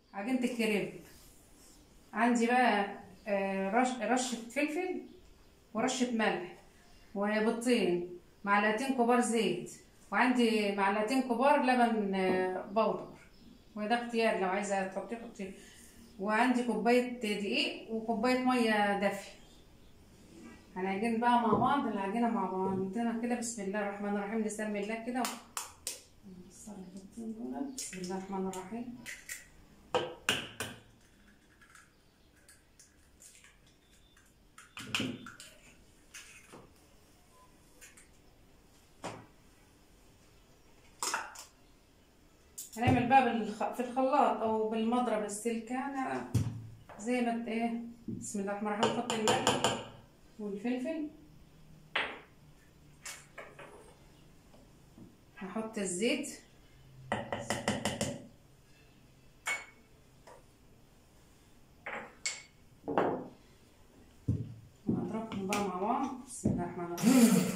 عجينة الكريب عندي بقى آه، رش رشة فلفل ورشة ملح وبيضتين معلقتين كبار زيت وعندي معلقتين كبار لبن آه، بودر وده اختيار لو عايزة تحطيه حطيه وعندي كوباية دقيق وكوباية مية دافية هنعجن بقى مع بعض العجينة مع بعضنا كده بسم الله الرحمن الرحيم نسمي الله كده نصلي البيضتين دول. بسم الله الرحمن الرحيم هنعمل بقى بالخ... في الخلاط او بالمضرب السلكانة زي ما ت- ايه بسم الله الرحمن الرحيم نحط الملح والفلفل هحط الزيت ونضربهم بقى مع بعض بسم الله الرحمن الرحيم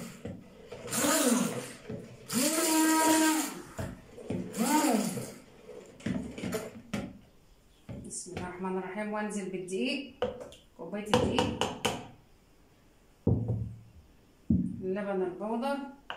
بسم الله الرحمن الرحيم وانزل بالدقيق كوبايه الدقيق اللبن البودر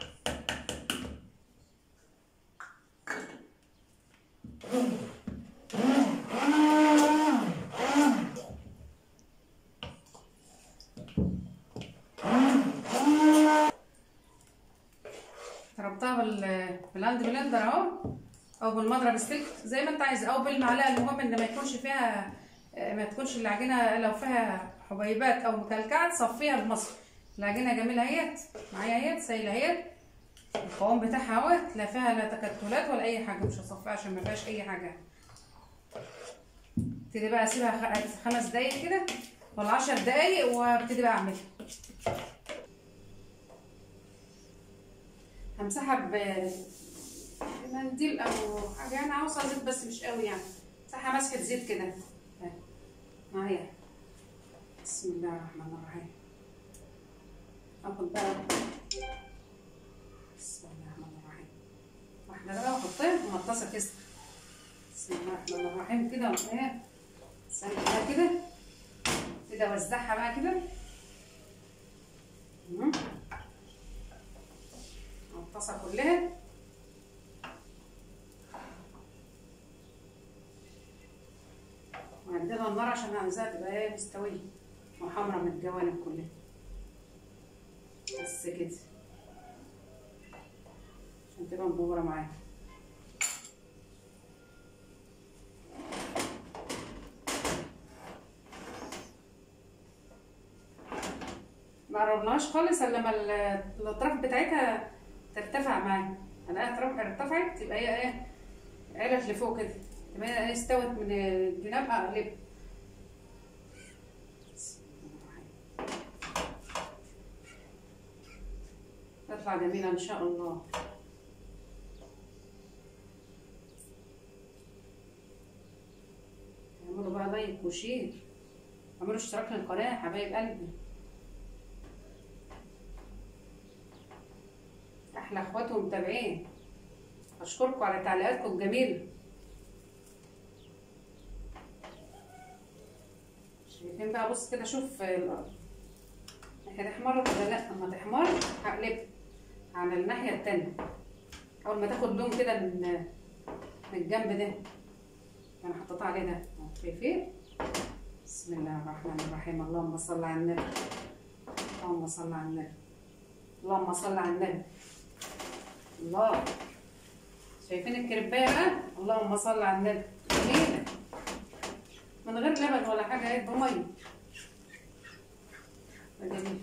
ضربتها بال بالهاند بلندر اهو او بالمضرب السلك زي ما انت عايز او بالمعلقه المهم ان ما يكونش فيها ما تكونش العجينه لو فيها حبيبات او مكلكعه تصفيها بمصر العجينه جميله اهيت معايا اهيت سايله اهيت القوام بتاعها اهوت لا فيها لا تكتلات ولا اي حاجه مش هصفيها عشان ما فيهاش اي حاجه ابتدي بقى اسيبها خ- خمس دقايق كده ولا عشر دقايق وابتدي بقى اعملها همسحها ب منديل او حاجه يعني عاوزه زيت بس مش قوي يعني مسحها مسحه زيت كده اهي. معايا بسم الله الرحمن الرحيم اخد بقى بسم الله الرحمن الرحيم واحده بقى واحطها ومغطاسه كده بسم الله الرحمن الرحيم كده وايه سلقها كده كده اوزعها بقى كده مم. على الطاسه كلها وعندنا النار عشان عايزاها تبقى ايه مستويه وحمرا من الجوانب كلها بس كده عشان تبقى مبهورة معايا ما قربناش خالص الا لما ال- الاطراف بتاعتها ترتفع معايا الاقيها اطراف ارتفعت تبقى هي ايه علت لفوق كده تبقى هي إيه استوت من الجناب اقلبها تطلع جميلة إن شاء الله اعملوا بقى لايك وشير اعملوا اشتراك للقناة حبايب قلبي أحلى إخوات ومتابعين أشكركم على تعليقاتكم الجميلة شايفين بقى بص كده شوف الأرض الناحية دي احمرت ولا لأ أما تحمر هقلبها على الناحية التانية أول ما تاخد لون كده من من الجنب ده أنا حطيتها عليه ده أهو، شايفين بسم الله الرحمن الرحيم اللهم صل على النبي اللهم صل على النبي اللهم صل على النبي الله شايفين الكريبايه بقى اللهم صل على النبي جميله من غير لبن ولا حاجه ايه بميه جميل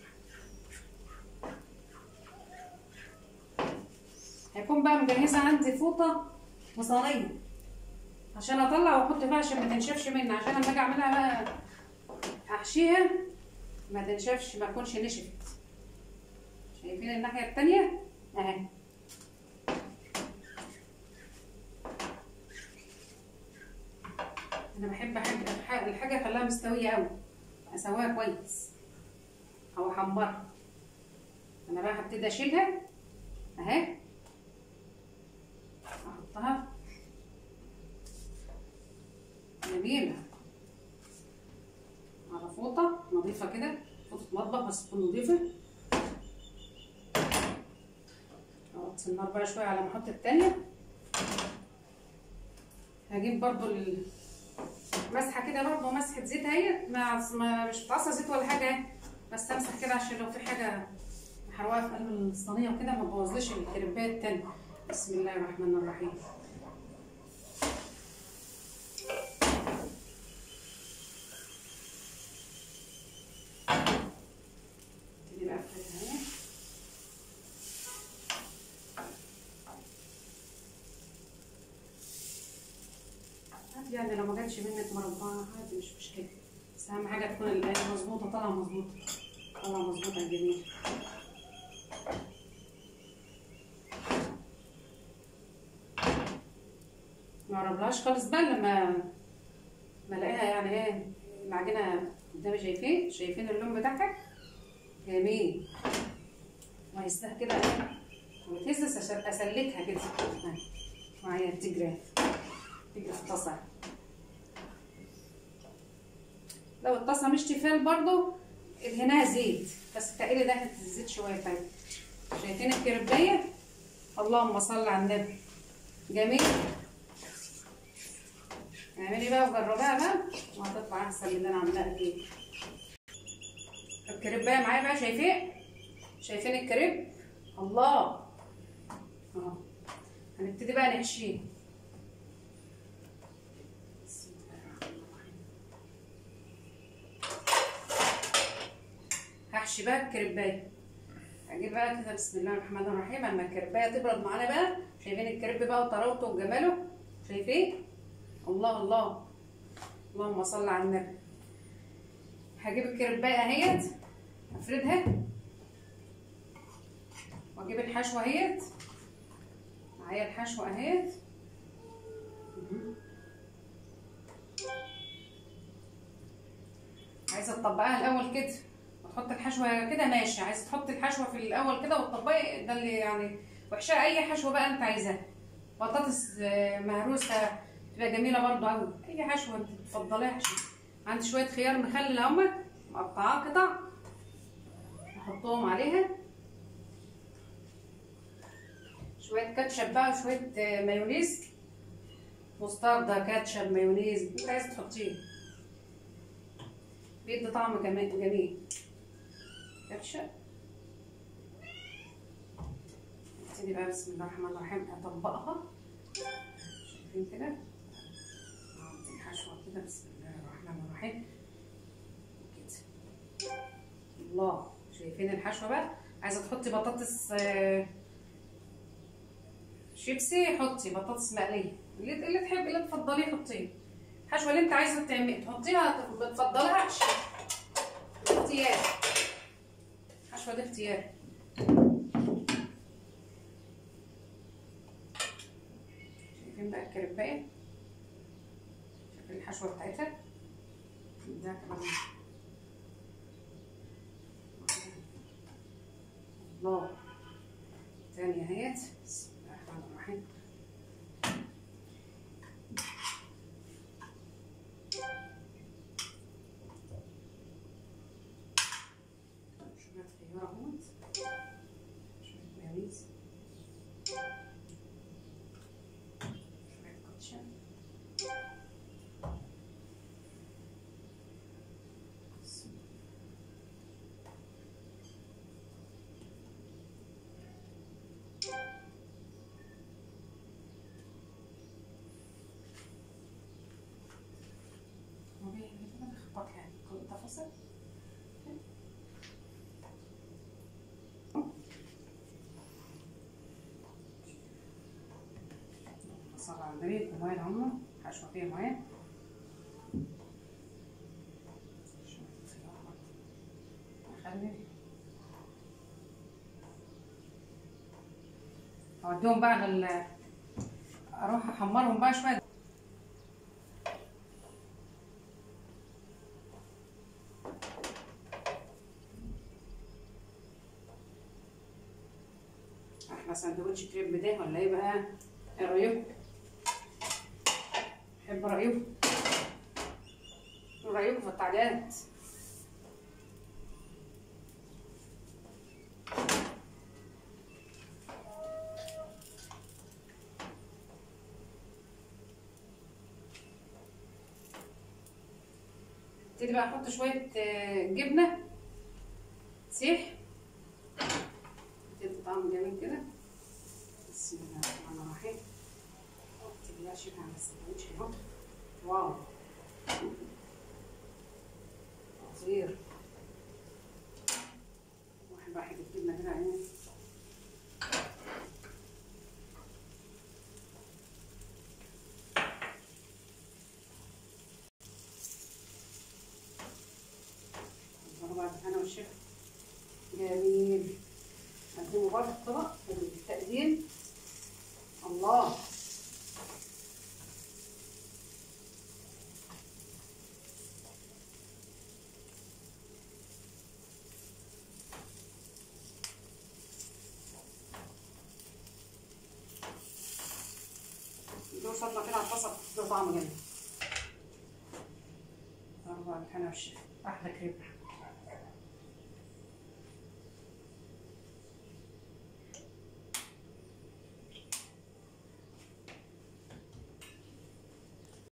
هيكون بقى مجهزه عندي فوطه وصينيه عشان اطلع واحط فيها عشان ما تنشفش مني عشان لما اجي اعملها بقى احشيها ما تنشفش ما تكونش نشفت شايفين الناحيه التانيه اهي انا بحب احب الح- الحاجه اخليها مستويه قوي اسويها كويس او احمرها انا بقى هبتدي اشيلها اهي احطها جميلة على فوطة نظيفة كده فوطة مطبخ بس تكون نظيفة اطفي النار بقى شوية على ما احط التانية هجيب برضو ال- مسحة كده برضو مسحة زيت اهي ما ما- مش بتعصى زيت ولا حاجة اهي بس امسح كده عشان لو في حاجة محروقة في قلب الصينية وكده ما تبوظليش الكريبات التانية بسم الله الرحمن الرحيم ابتدي بقى افردها اهي عادي يعني لو ما جاتش منك مربعة عادي مش مشكلة بس أهم حاجة تكون الآية مظبوطة طالعة مظبوطة طالعة مظبوطة يا جميل ما اقربلهاش خالص بقى لما ما الاقيها يعني ايه العجينة قدامي شايفين شايفين اللون بتاعها جميل وهيسلها كده ايه وتهز اسلكها كده أهي. معايا تجري تجري في الطاسة لو الطاسة مش تيفال برضو ادهناها زيت بس التقيل ده الزيت شوية طيب شايفين الكرباية اللهم صل على النبي جميل اعملي بقى وجربيها بقى وهتطلع احسن من اللي انا عاملاها اكيد الكريبايه معايا بقى شايفين شايفين الكريب الله اهو هنبتدي بقى نحشيه بسم الله الرحمن الرحيم. هحشي بقى الكريبايه هجيب بقى كده بسم الله الرحمن الرحيم اما الكريبايه تبرد معانا بقى شايفين الكريب بقى وطراوته وجماله شايفين الله الله اللهم صل على النبي هجيب الكريبايه اهيت افردها واجيب الحشوه اهيت معايا الحشوه اهيت مهم. عايزه تطبقيها الاول كده وتحط الحشوه كده ماشي عايزه تحطي الحشوه في الاول كده وتطبقي ده اللي يعني وحشها اي حشوه بقى انت عايزاها بطاطس آه، مهروسه تبقى جميله برضو قوي اي حشوه انت تفضليها حشوه عندي شويه خيار مخلل اهمت مقطعاه قطع احطهم عليها شويه كاتشب بقى وشويه آه، مايونيز مستردة كاتشب مايونيز انت عايزه تحطيه بيدي طعم كمان جميل كاتشب ابتدي بقى بسم الله الرحمن الرحيم اطبقها شايفين كده اعطي الحشوه كده بسم الله الرحمن الرحيم كده الله شايفين الحشوه بقى عايزه تحطي بطاطس آه، شيبسي حطي بطاطس مقليه اللي اللي تحبي اللي تفضليه حطيه الحشوه اللي انت عايزه تعملي تحطيها بتفضلها احشي اختيار الحشوه دي اختيار شايفين بقى الكريبايه شايفين الحشوه بتاعتها ده كمان الله تانية اهيت بسم الله الرحمن الرحيم شوية خيار اهوت شوية مايونيز شوية كاتشب بسم الله. طبيعي كده نخبط يعني كل التفاصيل صلى على النبي كوباية العمر حشوة فيها مية شوية خيار برضه. أخلي أوديهم بقى لل أروح أحمرهم بقى شوية احلى سندوتش كريب ده ولا ايه بقى ايه رايكم حب رايكم رايكم في التعليقات ابتدي بقى احط شويه آه، جبنه سيح تدي طعم جميل كده بسم الله الرحمن الرحيم اكتب بقى شوف على السندوتش اهو واو عصير واحد بقى حته جبنه كده عيني بعد انا والشيف جميل قدموا بقى في الطبق في التقديم الله دول صدمة كده على الطاسة بتدي طعم جميل أربعة الحلا والشفا أحلى كريم